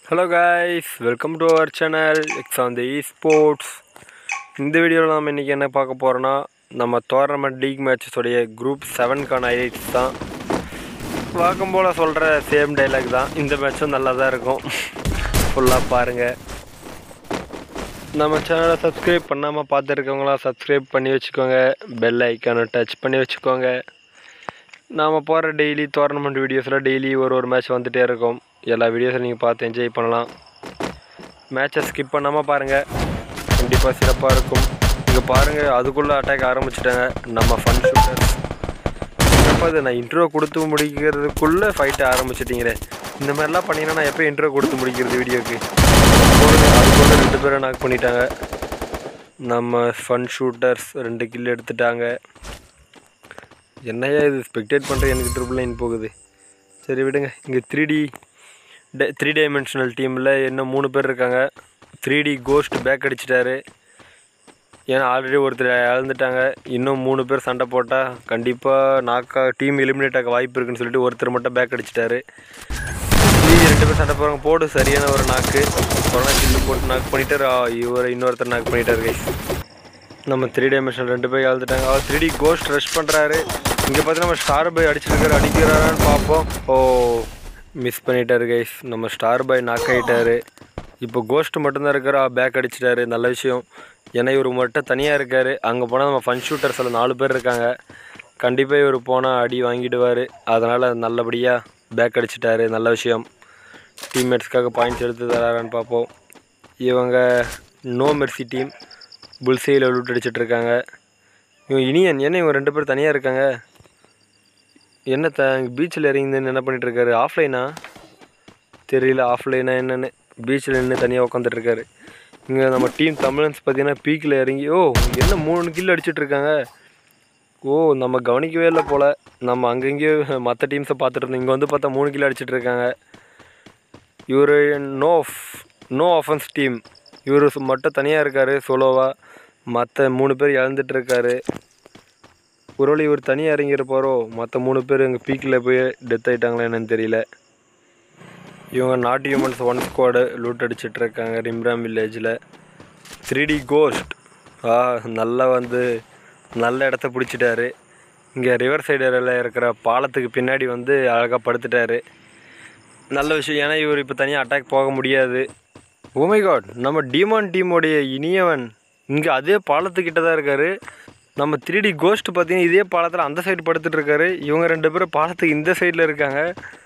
hello guys welcome to our channel X on the sports இந்த வீடியோவில் நம்ம இன்றைக்கி என்ன பார்க்க போகிறோன்னா நம்ம டோர்னமெண்ட் லீக் மேட்சஸோடைய குரூப் செவனுக்கான ஹைலைட்ஸ் தான் வழக்கம் போல் சொல்கிற சேம் டைலாக் தான் இந்த மேட்சும் நல்லா தான் இருக்கும் ஃபுல்லாக பாருங்கள் நம்ம சேனலை சப்ஸ்கிரைப் பண்ணாமல் பார்த்துருக்கவங்களாம் சப்ஸ்கிரைப் பண்ணி வச்சுக்கோங்க பெல் ஐக்கானை டச் பண்ணி வச்சுக்கோங்க நாம் போகிற டெய்லி டோர்னமெண்ட் வீடியோஸில் டெய்லி ஒரு ஒரு மேட்ச் வந்துகிட்டே இருக்கும் எல்லா வீடியோஸும் நீங்கள் பார்த்து என்ஜாய் பண்ணலாம் மேட்சை ஸ்கிப் பண்ணாமல் பாருங்கள் கண்டிப்பாக சிறப்பாக இருக்கும் இங்கே பாருங்கள் அதுக்குள்ளே அட்டாக் ஆரம்பிச்சிட்டாங்க நம்ம ஃபன் ஷூட்டர்ஸ் சிறப்பாக இது நான் இன்ட்ரோ கொடுத்து முடிக்கிறதுக்குள்ளே ஃபைட்டை ஆரம்பிச்சிட்டிங்களே இந்த மாதிரிலாம் பண்ணிங்கன்னா நான் எப்போ இன்ட்ரோ கொடுத்து முடிக்கிறது வீடியோக்கு அதுக்குள்ளே ரெண்டு பேரும் நாக் பண்ணிட்டாங்க நம்ம ஃபன் ஷூட்டர்ஸ் ரெண்டு கில் எடுத்துட்டாங்க என்னையா இது ஸ்பெக்டேட் பண்ணுற எனக்கு ட்ரிபிள் லைன் போகுது சரி விடுங்க இங்கே த்ரீ டி த்ரீ டைமென்ஷனல் டீமில் இன்னும் மூணு பேர் இருக்காங்க த்ரீ டி கோஸ்ட் பேக் அடிச்சிட்டாரு ஏன்னா ஆல்ரெடி ஒருத்தர் இழந்துட்டாங்க இன்னும் மூணு பேர் சண்டை போட்டால் கண்டிப்பாக நாக்கா டீம் எலிமினேட் ஆக வாய்ப்பு இருக்குன்னு சொல்லிட்டு ஒருத்தர் மட்டும் பேக் அடிச்சிட்டாரு மீதி ரெண்டு பேர் சண்டை போகிறாங்க போடு சரியான ஒரு நாக்கு கொரோனா கில்லு போட்டு நாக் பண்ணிட்டாரு இவர் இன்னொருத்தர் நாக் பண்ணிட்டாரு கைஸ் நம்ம த்ரீ டைமென்ஷன் ரெண்டு பேர் இழந்துட்டாங்க அவர் த்ரீ டி கோஸ்ட் ரஷ் பண்ணுறாரு இங்கே பார்த்து நம்ம ஸ்டார் பாய் அடிச்சிருக்காரு அடிக்கிறாரான்னு பார்ப்போம் ஓ மிஸ் பண்ணிட்டாரு கைஸ் நம்ம ஸ்டார் பாய் நாக் ஆகிட்டாரு இப்போ கோஸ்ட் மட்டும்தான் இருக்காரு பேக் அடிச்சிட்டாரு நல்ல விஷயம் ஏன்னா இவர் மட்டும் தனியாக இருக்கார் அங்கே போனால் நம்ம ஃபன் ஷூட்டர்ஸில் நாலு பேர் இருக்காங்க கண்டிப்பாக இவர் போனால் அடி வாங்கிடுவார் அதனால் நல்லபடியாக பேக் அடிச்சிட்டாரு நல்ல விஷயம் டீம்மேட்ஸ்க்காக பாயிண்ட்ஸ் எடுத்து தராரான்னு பார்ப்போம் இவங்க நோ மெர்சி டீம் புல்சையில் லூட் அடிச்சிட்டு இருக்காங்க இவன் இனியன் என்ன இவங்க ரெண்டு பேரும் தனியாக இருக்காங்க என்ன த பீச்சில் இறங்கின்னு என்ன பண்ணிட்டு இருக்காரு ஆஃப்லைனா தெரியல ஆஃப்லைனா என்னென்னு பீச்சில் நின்று தனியாக உட்காந்துட்டு இருக்காரு இங்கே நம்ம டீம் தமிழன்ஸ் பார்த்தீங்கன்னா பீக்கில் இறங்கி ஓ என்ன மூணு கில் அடிச்சிட்டு இருக்காங்க ஓ நம்ம கவனிக்கவே இல்லை போல் நம்ம அங்கங்கேயோ மற்ற டீம்ஸை பார்த்துட்டு இருந்தோம் இங்கே வந்து பார்த்தா மூணு கில் அடிச்சிட்டு இருக்காங்க இவர் நோ நோ ஆஃபன்ஸ் டீம் இவர் மட்டும் தனியாக இருக்கார் சோலோவாக மற்ற மூணு பேர் இழந்துட்டு இருக்காரு ஒருவேளை இவர் தனியாக இறங்கியிருப்பாரோ மற்ற மூணு பேர் எங்கள் பீக்கில் போய் டெத் ஆகிட்டாங்களா என்னன்னு தெரியல இவங்க not humans one squad loot அடிச்சிட்டு இருக்காங்க ரிம்ராம் வில்லேஜில் த்ரீ டி கோஸ்ட் ஆ நல்லா வந்து நல்ல இடத்த பிடிச்சிட்டாரு இங்கே ரிவர் சைடில் இருக்கிற பாலத்துக்கு பின்னாடி வந்து அழகாக படுத்துட்டாரு நல்ல விஷயம் ஏன்னா இவர் இப்போ தனியாக அட்டாக் போக முடியாது ஓமை காட் நம்ம டிமான் டீமோடைய இனியவன் இங்கே அதே பாலத்துக்கிட்ட தான் இருக்கார் நம்ம த்ரீ டி கோஸ்ட் பார்த்தீங்கன்னா இதே பாலத்தில் அந்த சைடு படுத்துட்டு இருக்காரு இவங்க ரெண்டு பேரும் பாலத்துக்கு இந்த சைடில் இருக்காங்க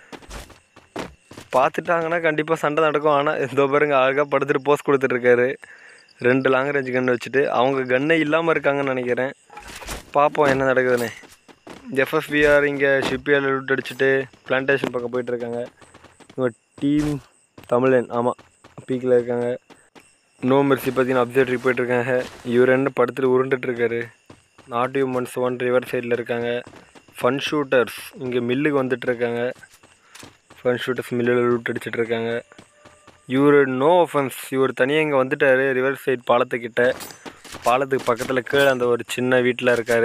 பார்த்துட்டாங்கன்னா கண்டிப்பாக சண்டை நடக்கும் ஆனால் இந்த பாருங்க அழகாக படுத்துட்டு போஸ்ட் கொடுத்துட்ருக்காரு ரெண்டு லாங் ரேஞ்ச் கன்று வச்சுட்டு அவங்க கன்னே இல்லாமல் இருக்காங்கன்னு நினைக்கிறேன் பார்ப்போம் என்ன நடக்குதுன்னு எஃப்எஃபிஆர் இங்கே ஷிப்பியார் லூட் அடிச்சுட்டு பிளான்டேஷன் பக்கம் போயிட்டுருக்காங்க இவங்க டீம் தமிழன் ஆமாம் பீக்கில் இருக்காங்க நோ மெர்சி பார்த்தீங்கன்னா அப்சர்வரி போயிட்டுருக்காங்க இவர் என்ன படுத்துட்டு உருண்டுட்டுருக்காரு நாட் ஹியூமன்ஸ் ஒன் ரிவர் சைடில் இருக்காங்க ஃபன் ஷூட்டர்ஸ் இங்கே மில்லுக்கு வந்துட்டுருக்காங்க ஃபன் ஷூட்டர்ஸ் மில்லில் லூட் அடிச்சிட்டு இருக்காங்க இவர் நோ ஒஃபன்ஸ் இவர் தனியாக இங்கே வந்துட்டார் ரிவர் சைட் பாலத்துக்கிட்ட பாலத்துக்கு பக்கத்தில் கீழே அந்த ஒரு சின்ன வீட்டில் இருக்கார்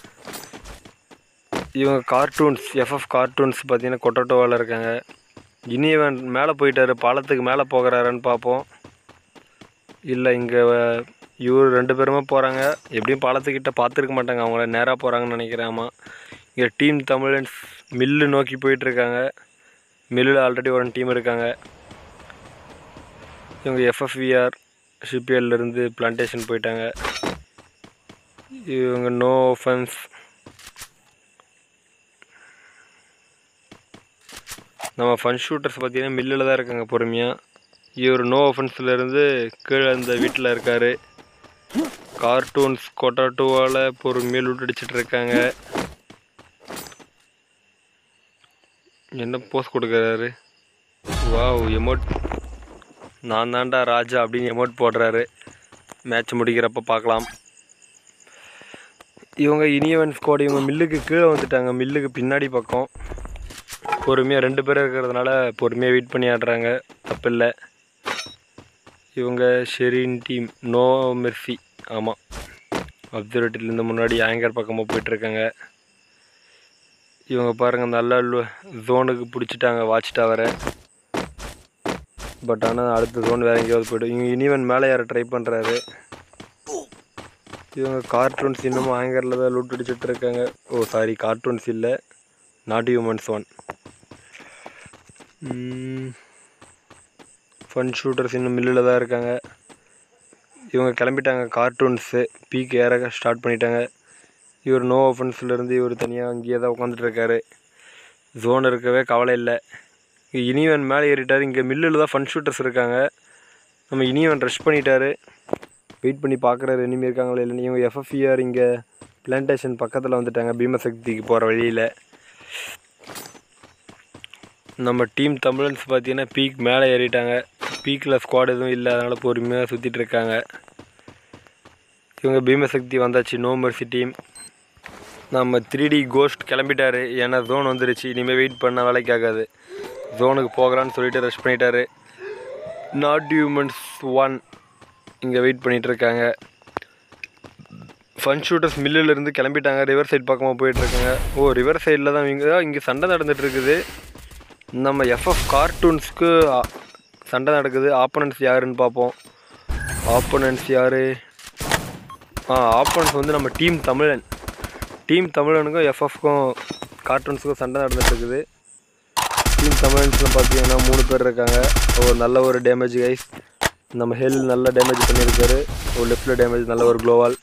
இவங்க கார்ட்டூன்ஸ் எஃப்எஃப் கார்ட்டூன்ஸ் பார்த்தீங்கன்னா கொட்டோட்டோவால் இருக்காங்க இனியவன் மேலே போயிட்டாரு பாலத்துக்கு மேலே போகிறாரான்னு பார்ப்போம் இல்லை இங்கே இவர் ரெண்டு பேருமே போகிறாங்க எப்படியும் பாலத்துக்கிட்ட பார்த்துருக்க மாட்டாங்க அவங்கள நேராக போகிறாங்கன்னு நினைக்கிறேன் ஆமாம் இங்கே டீம் தமிழன்ஸ் மில்லு நோக்கி போயிட்டுருக்காங்க மில்லில் ஆல்ரெடி ஒரு டீம் இருக்காங்க இவங்க எஃப்எஃப்விஆர் ஷிப்பியர்லேருந்து பிளான்டேஷன் போயிட்டாங்க இவங்க நோ ஃபன்ஸ் நம்ம ஃபன் ஷூட்டர்ஸ் பார்த்தீங்கன்னா மில்லில் தான் இருக்காங்க பொறுமையாக இவர் நோ இருந்து கீழே இந்த வீட்டில் இருக்கார் கார்ட்டூன்ஸ் கொட்டாட்டோவால் பொறுமையாக லூட் அடிச்சிட்டு இருக்காங்க என்ன போஸ் கொடுக்குறாரு வாவ் எமோட் நான் தாண்டா ராஜா அப்படின்னு எமோட் போடுறாரு மேட்ச் முடிக்கிறப்ப பார்க்கலாம் இவங்க இனியவன் ஸ்குவாட் இவங்க மில்லுக்கு கீழே வந்துட்டாங்க மில்லுக்கு பின்னாடி பக்கம் பொறுமையாக ரெண்டு பேர் இருக்கிறதுனால பொறுமையாக வெயிட் பண்ணி ஆடுறாங்க தப்பில்லை இவங்க ஷெரின் டீம் நோ மெர்சி ஆமாம் அப்சர்வேட்டரிலேருந்து முன்னாடி ஆங்கர் பக்கமாக போயிட்டுருக்காங்க இவங்க பாருங்கள் நல்ல ஜோனுக்கு பிடிச்சிட்டாங்க வாட்ச் டவரை பட் ஆனால் அடுத்த ஜோன் வேறு எங்கேயாவது போய்டும் இவங்க இனிவன் மேலே ஏற ட்ரை பண்ணுறாரு இவங்க கார்ட்டூன்ஸ் இன்னமும் ஆங்கரில் தான் லூட் அடிச்சிட்டு இருக்காங்க ஓ சாரி கார்ட்டூன்ஸ் இல்லை not humans one fun shooters இன்னும் மில்லில் தான் இருக்காங்க இவங்க கிளம்பிட்டாங்க கார்ட்டூன்ஸு பீக் ஏற ஸ்டார்ட் பண்ணிட்டாங்க இவர் நோ இருந்து இவர் தனியாக அங்கேயே தான் உட்காந்துட்டு இருக்காரு ஜோன் இருக்கவே கவலை இல்லை இனிவன் மேலே ஏறிட்டார் இங்கே மில்லில் தான் ஃபன் ஷூட்டர்ஸ் இருக்காங்க நம்ம இனிவன் ரஷ் பண்ணிட்டாரு வெயிட் பண்ணி பார்க்குறாரு இனிமே இருக்காங்களா இல்லைன்னு இவங்க எஃப்எஃப்இஆர் இங்கே பிளான்டேஷன் பக்கத்தில் வந்துட்டாங்க பீமசக்திக்கு போகிற வழியில் நம்ம டீம் தமிழன்ஸ் பார்த்தீங்கன்னா பீக் மேலே ஏறிட்டாங்க பீக்கில் ஸ்குவாட் எதுவும் இல்லை அதனால் பொறுமையாக சுற்றிட்டு இருக்காங்க இவங்க பீமசக்தி வந்தாச்சு நோ மர்சி டீம் நம்ம த்ரீ டி கோஸ்ட் கிளம்பிட்டாரு ஏன்னா ஜோன் வந்துருச்சு இனிமேல் வெயிட் பண்ண வேலைக்கு ஆகாது ஜோனுக்கு போகலான்னு சொல்லிட்டு ரஷ் பண்ணிட்டாரு நாட் ஹியூமன்ஸ் ஒன் இங்கே வெயிட் பண்ணிகிட்டு இருக்காங்க ஃபன் ஷூட்டர்ஸ் மில்லிலேருந்து கிளம்பிட்டாங்க ரிவர் சைடு பக்கமாக போயிட்டுருக்காங்க ஓ ரிவர் சைடில் தான் இங்கே இங்கே சண்டை நடந்துட்டு இருக்குது நம்ம எஃப்எஃப் கார்ட்டூன்ஸ்க்கு ஆ- சண்டை நடக்குது ஆப்பனன்ஸ் யாருன்னு பார்ப்போம் ஆப்பனன்ஸ் யார் ஆ ஆப்பனன்ஸ் வந்து நம்ம டீம் தமிழன் டீம் தமிழனுக்கும் எஃப்எஃப்க்கும் கார்ட்டூன்ஸுக்கும் சண்டை நடந்துட்டு இருக்குது டீம் தமிழன்ஸில் பார்த்தீங்கன்னா மூணு பேர் இருக்காங்க ஒரு நல்ல ஒரு டேமேஜ் கைஸ் நம்ம ஹெல் நல்ல டேமேஜ் பண்ணியிருக்காரு ஒரு லெஃப்டில் டேமேஜ் நல்ல ஒரு க்ளோவால்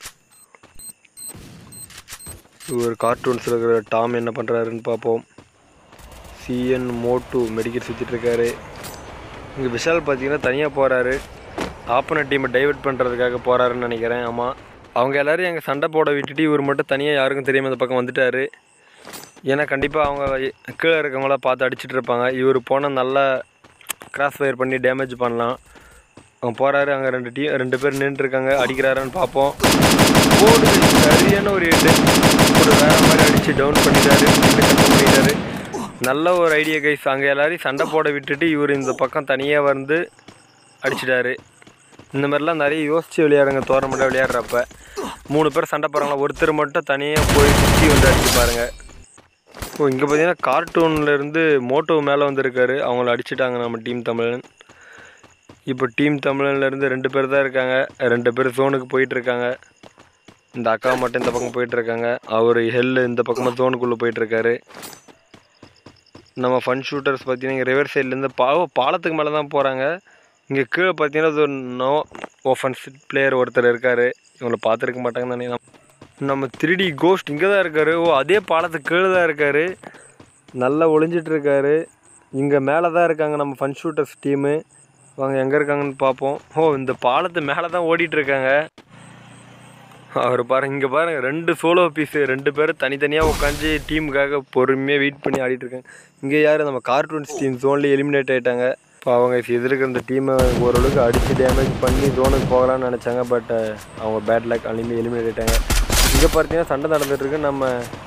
ஒரு கார்ட்டூன்ஸ் இருக்கிற டாம் என்ன பண்ணுறாருன்னு பார்ப்போம் சிஎன் மோட்டு மெடிக்கல் சுற்றிட்டு இருக்காரு இங்கே விஷால் பார்த்தீங்கன்னா தனியாக போகிறாரு ஆப்பன டீமை டைவர்ட் பண்ணுறதுக்காக போகிறாருன்னு நினைக்கிறேன் ஆமாம் அவங்க எல்லாரும் எங்கள் சண்டை போட விட்டுட்டு இவர் மட்டும் தனியாக யாருக்கும் தெரியாமல் இந்த பக்கம் வந்துட்டாரு ஏன்னா கண்டிப்பாக அவங்க கீழே இருக்கவங்கள பார்த்து அடிச்சிட்டு இருப்பாங்க இவர் போனால் நல்லா கிராஸ் ஃபயர் பண்ணி டேமேஜ் பண்ணலாம் அவங்க போகிறாரு அங்கே ரெண்டு டீ ரெண்டு பேர் நின்றுருக்காங்க அடிக்கிறாரான்னு பார்ப்போம் போடுது சரியான ஒரு ஹெட்டு ஒரு வேற மாதிரி அடித்து டவுன் பண்ணிட்டாரு கட் பண்ணிட்டாரு நல்ல ஒரு ஐடியா கைஸ் அங்கே எல்லாரையும் சண்டை போட விட்டுட்டு இவர் இந்த பக்கம் தனியாக வந்து அடிச்சிட்டாரு இந்த மாதிரிலாம் நிறைய யோசித்து விளையாடுங்க டோர்னமெண்ட்டாக விளையாடுறப்ப மூணு பேர் சண்டை போகிறாங்களா ஒருத்தர் மட்டும் தனியாக போய் சுற்றி வந்து அடிச்சு பாருங்க ஓ இங்கே பார்த்தீங்கன்னா கார்ட்டூன்ல இருந்து மோட்டோ மேலே வந்திருக்காரு அவங்கள அடிச்சிட்டாங்க நம்ம டீம் தமிழன் இப்போ டீம் தமிழன்லேருந்து ரெண்டு பேர் தான் இருக்காங்க ரெண்டு பேர் ஜோனுக்கு போயிட்டு இருக்காங்க இந்த அக்கா மட்டும் இந்த பக்கம் போயிட்டு இருக்காங்க அவர் ஹெல் இந்த பக்கமாக ஜோனுக்குள்ளே போயிட்டு இருக்காரு நம்ம ஃபன் ஷூட்டர்ஸ் பார்த்தீங்கன்னா இங்கே ரிவர் சைட்லேருந்து பா ஓ, பாலத்துக்கு மேலே தான் போகிறாங்க இங்கே கீழே பார்த்தீங்கன்னா அது ஒரு நோ ஓஃபன்ஸ் பிளேயர் ஒருத்தர் இருக்கார் இவங்கள பார்த்துருக்க மாட்டாங்கன்னு நினைக்கிறேன் நம்ம த்ரீ கோஸ்ட் இங்கே தான் இருக்கார் ஓ அதே பாலத்துக்கு கீழே தான் இருக்கார் நல்லா ஒளிஞ்சிட்டு இருக்காரு இங்கே மேலே தான் இருக்காங்க நம்ம ஃபன் ஷூட்டர்ஸ் டீமு வாங்க எங்கே இருக்காங்கன்னு பார்ப்போம் ஓ இந்த பாலத்து மேலே தான் ஓடிட்டு இருக்காங்க அவர் பாருங்க இங்கே பாருங்க ரெண்டு சோலோ பீஸு ரெண்டு பேரும் தனித்தனியாக உட்காந்து டீமுக்காக பொறுமையாக வெயிட் பண்ணி ஆடிட்டு இருக்காங்க இங்கே யார் நம்ம கார்ட்டூன்ஸ் டீம் ஜோன்லேயே எலிமினேட் ஆகிட்டாங்க இப்போ அவங்க எதிர்க்க இந்த டீமை ஓரளவுக்கு அடித்து டேமேஜ் பண்ணி ஜோனுக்கு போகலான்னு நினச்சாங்க பட் அவங்க பேட் லக் அனிமே எலிமினேட் ஆகிட்டாங்க இங்கே பார்த்தீங்கன்னா சண்டை நடந்துட்டு இருக்கு நம்ம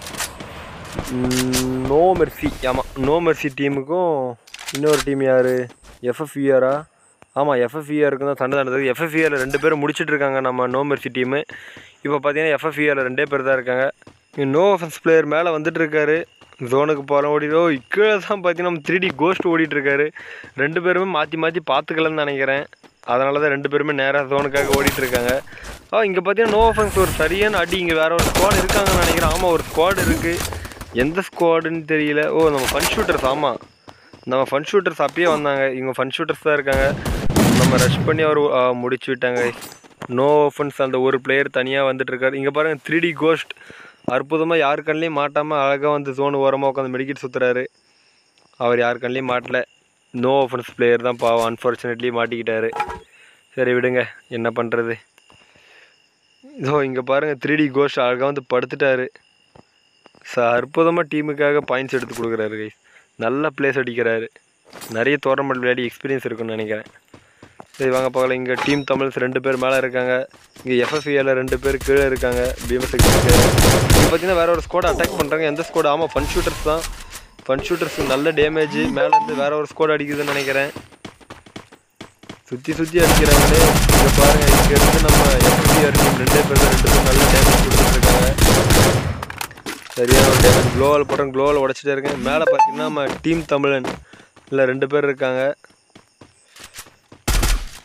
நோ மெர்சி ஆமாம் நோ மெர்சி டீமுக்கும் இன்னொரு டீம் யார் எஃப்எஃப்இஆரா ஆமாம் எஃப்எஃப்இஆருக்கு தான் சண்டை நடந்தது எஃப்எஃப்இஆரில் ரெண்டு பேரும் முடிச்சிட்டு இருக்காங்க நம்ம நோ மெர்சி டீமு இப்போ பார்த்தீங்கன்னா எஃப்எஃப்இஆரில் ரெண்டே பேர் தான் இருக்காங்க இங்க நோ ஆஃபன்ஸ் பிளேயர் மேலே வந்துட்டு இருக்காரு ஜோனுக்கு போகிறோம் ஓடி ஓ கீழே தான் பார்த்தீங்கன்னா நம்ம த்ரீ டி கோஸ்ட் ஓடிட்டு இருக்காரு ரெண்டு பேருமே மாற்றி மாற்றி பார்த்துக்கலன்னு நினைக்கிறேன் அதனால தான் ரெண்டு பேருமே நேராக ஜோனுக்காக ஓடிட்டு இருக்காங்க ஆ இங்கே பார்த்தீங்கன்னா நோ ஆஃபன்ஸ் ஒரு சரியான அடி இங்கே வேற ஒரு ஸ்குவாட் இருக்காங்கன்னு நினைக்கிறேன் ஆமாம் ஒரு ஸ்குவாட் இருக்குது எந்த ஸ்குவாடுன்னு தெரியல ஓ நம்ம ஃபன் ஷூட்டர்ஸ் ஆமாம் நம்ம ஃபன் ஷூட்டர்ஸ் அப்பயே வந்தாங்க இவங்க ஃபன் ஷூட்டர்ஸ் தான் இருக்காங்க நம்ம ரஷ் பண்ணி அவர் ஆ, முடிச்சு விட்டாங்க நோ ஆஃபன்ஸ் அந்த ஒரு பிளேயர் தனியாக வந்துட்டு இருக்காரு இங்கே பாருங்க த்ரீ டி கோஸ்ட் அற்புதமாக யார் கண்ணிலையும் மாட்டாமல் அழகாக வந்து ஜோன் ஓரமாக உட்காந்து மெடிக்கெட் சுற்றுறாரு அவர் யார் கண்ணிலையும் மாட்டல நோ ஆஃபன்ஸ் பிளேயர் தான் பாவம் அன்ஃபார்ச்சுனேட்லி மாட்டிக்கிட்டாரு சரி விடுங்க என்ன பண்ணுறது இதோ இங்கே பாருங்கள் த்ரீ டி கோஸ்ட் அழகாக வந்து படுத்துட்டாரு ச அற்புதமாக டீமுக்காக பாயிண்ட்ஸ் எடுத்து கொடுக்குறாரு கைஸ் நல்ல பிளேஸ் அடிக்கிறாரு நிறைய டோர்னமெண்ட் விளையாடி எக்ஸ்பீரியன்ஸ் இருக்குன்னு நினைக்கிறேன் சரி வாங்க பார்க்கலாம் இங்கே டீம் தமிழ்ஸ் ரெண்டு பேர் மேலே இருக்காங்க இங்கே எஃப்எஃப்ஏல ரெண்டு பேர் கீழே இருக்காங்க பீமசக்தி இங்கே பார்த்தீங்கன்னா வேற ஒரு ஸ்குவாட் அட்டாக் பண்ணுறாங்க எந்த ஸ்குவாட் ஆமாம் ஃபன் ஷூட்டர்ஸ் தான் ஃபன் ஷூட்டர்ஸ் நல்ல டேமேஜ் மேலேருந்து வேற ஒரு ஸ்குவாட் அடிக்குதுன்னு நினைக்கிறேன் சுற்றி சுற்றி அடிக்கிறாங்களே இங்கே பாருங்க இங்கே இருந்து நம்ம எஃப்எஃப்ஏஆர் டீம் ரெண்டே பேர் தான் ரெண்டு பேர் நல்ல டேமேஜ் கொடுத்துட்ருக்காங்க சரியான ஒரு டேமேஜ் க்ளோவால் போட்டோம் க்ளோவால் உடச்சிட்டே இருக்கேன் மேலே பார்த்தீங்கன்னா நம்ம டீம் தமிழன் இல்லை ரெண்டு பேர் இருக்காங்க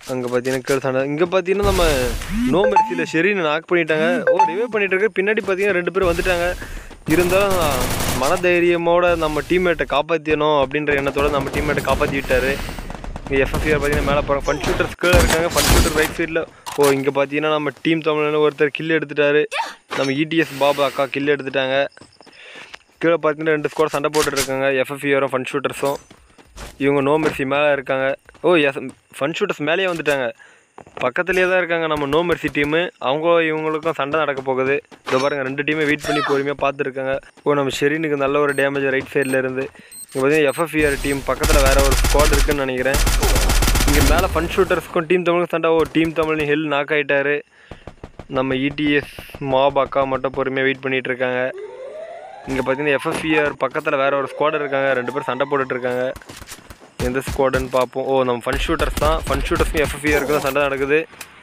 அங்கே பார்த்தீங்கன்னா கேர்ள் சண்டை இங்கே பார்த்தீங்கன்னா நம்ம நோ மெர்சியில் ஷெரீனை நாக் பண்ணிட்டாங்க ஓ ரிவே பண்ணிட்டு இருக்க பின்னாடி பார்த்தீங்கன்னா ரெண்டு பேர் வந்துட்டாங்க இருந்தாலும் மனதைரியமோட நம்ம டீம்மேட்டை காப்பாற்றணும் அப்படின்ற எண்ணத்தோட நம்ம டீம்மேட்டை காப்பாற்றி விட்டாரு இங்கே எஃப்எஃப்ஆர் பார்த்தீங்கன்னா மேலே போகிறாங்க ஃபன் ஷூட்டர்ஸ் கீழே இருக்காங்க ஃபன் ஷூட்டர் ரைட் சைடில் ஓ இங்கே பார்த்தீங்கன்னா நம்ம டீம் தமிழ்னு ஒருத்தர் கில் எடுத்துட்டாரு நம்ம இடிஎஸ் பாபு அக்கா கில் எடுத்துட்டாங்க கீழே பார்த்தீங்கன்னா ரெண்டு ஸ்கோர் சண்டை போட்டுட்டு இருக்காங்க எஃப்எஃப்ஆரும் ஃபன் ஷூட்டர்ஸும் இவங்க நோ மெர்சி மேலே இருக்காங்க ஓ எஸ் ஃபன் ஷூட்டர்ஸ் மேலேயே வந்துட்டாங்க பக்கத்துலேயே தான் இருக்காங்க நம்ம நோ மெர்சி டீமு அவங்க இவங்களுக்கும் சண்டை நடக்க போகுது இதோ பாருங்க ரெண்டு டீமே வெயிட் பண்ணி பொறுமையாக பார்த்துருக்காங்க ஓ நம்ம ஷெரீனுக்கு நல்ல ஒரு டேமேஜ் ரைட் சைடில் இருந்து இங்கே பார்த்தீங்கன்னா எஃப்எஃப்ஆர் டீம் பக்கத்தில் வேற ஒரு ஸ்குவாட் இருக்குன்னு நினைக்கிறேன் இங்கே மேலே ஃபன் ஷூட்டர்ஸ்க்கும் டீம் தமிழுக்கும் சண்டை ஓ டீம் தமிழ்னு ஹெல் நாக் ஆகிட்டாரு நம்ம இடிஎஸ் மாப் அக்கா மட்டும் பொறுமையாக வெயிட் பண்ணிகிட்டு இருக்காங்க இங்கே பார்த்தீங்கன்னா எஃப்எஃப்ஆர் பக்கத்தில் வேற ஒரு ஸ்குவாட் இருக்காங்க ரெண்டு பேரும் சண்டை போட்டுட்டு இருக்காங்க எந்த ஸ்குவாடுன்னு பார்ப்போம் ஓ நம்ம ஃபன் ஷூட்டர்ஸ் தான் ஃபன் ஷூட்டர்ஸ்க்கும் எஃப்எஃப்ஆருக்கு தான் சண்டை நடக்குது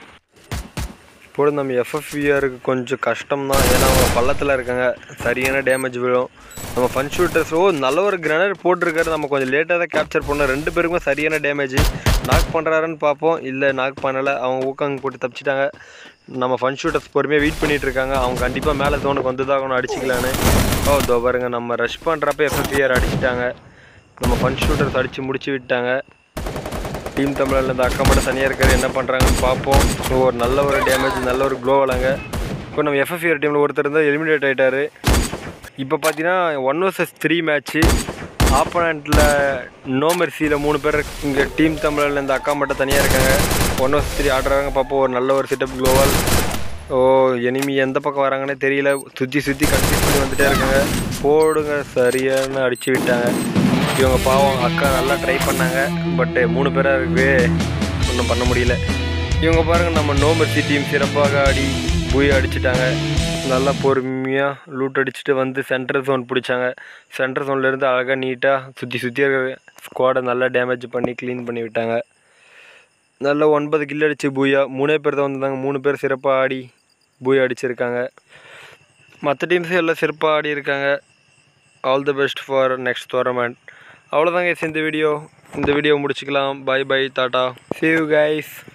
இப்போ நம்ம எஃப்எஃப்ஆருக்கு கொஞ்சம் கஷ்டம் தான் ஏன்னா அவங்க பள்ளத்தில் இருக்காங்க சரியான டேமேஜ் விழும் நம்ம ஃபன் ஷூட்டர்ஸ் ஓ நல்ல ஒரு கிரனேட் போட்டிருக்காரு நம்ம கொஞ்சம் லேட்டாக தான் கேப்சர் பண்ணோம் ரெண்டு பேருக்குமே சரியான டேமேஜ் நாக் பண்ணுறாருன்னு பார்ப்போம் இல்லை நாக் பண்ணலை அவங்க ஊக்கம் போட்டு தப்பிச்சிட்டாங்க நம்ம ஃபன் ஷூட்டர்ஸ் பொறுமையாக வெயிட் பண்ணிட்டு இருக்காங்க அவங்க கண்டிப்பாக மேலே தோணுக்கு வந்து தான் ஒன்று அடிச்சிக்கலான்னு ஓ இதோ பாருங்க நம்ம ரஷ் பண்ணுறப்ப எஃப்எஃப்ஆர் அடிச்சிட்டாங்க நம்ம ஃபன் ஷூட்டர்ஸ் அடித்து முடிச்சு விட்டாங்க டீம் தமிழில் இந்த அக்கா மட்டும் தனியாக இருக்காரு என்ன பண்ணுறாங்கன்னு பார்ப்போம் ஸோ ஒரு நல்ல ஒரு டேமேஜ் நல்ல ஒரு க்ளோ வளங்க இப்போ நம்ம எஃப்எஃப்ஆர் டீமில் ஒருத்தர் இருந்தால் எலிமினேட் ஆகிட்டாரு இப்போ பார்த்தீங்கன்னா ஒன் வர்சஸ் த்ரீ மேட்ச்சு ஆப்போனண்ட்டில் நோ மெர்சியில் மூணு பேர் இங்கே டீம் தமிழில் இந்த அக்கா மட்டும் தனியாக இருக்காங்க ஒன் வர்சஸ் த்ரீ ஆடுறாங்க பார்ப்போம் ஒரு நல்ல ஒரு செட்டப் க்ளோவால் ஓ எனிமி எந்த பக்கம் வராங்கன்னே தெரியல சுற்றி சுற்றி கன்ஃபியூஸ் பண்ணி வந்துட்டே இருக்காங்க போடுங்க சரியான அடிச்சு விட்டாங்க இவங்க பாவம் அக்கா நல்லா ட்ரை பண்ணாங்க பட்டு மூணு பேராக இருக்கவே ஒன்றும் பண்ண முடியல இவங்க பாருங்க நம்ம நோமர்சி டீம் சிறப்பாக ஆடி பூயை அடிச்சிட்டாங்க நல்லா பொறுமையாக லூட் அடிச்சுட்டு வந்து சென்ட்ரல் ஜோன் பிடிச்சாங்க சென்ட்ரல் ஜோன்லேருந்து அழகாக நீட்டாக சுற்றி சுற்றி இருக்கிற ஸ்குவாடை நல்லா டேமேஜ் பண்ணி க்ளீன் பண்ணி விட்டாங்க நல்ல ஒன்பது கில் அடிச்சு பூயா மூணே பேர் தான் வந்திருந்தாங்க மூணு பேர் சிறப்பாக ஆடி பூயா அடிச்சிருக்காங்க மற்ற டீம்ஸும் எல்லாம் சிறப்பாக ஆடி இருக்காங்க all the best for next tournament அவ்வளோதாங்க இந்த வீடியோ இந்த வீடியோ முடிச்சுக்கலாம் bye bye tata see you guys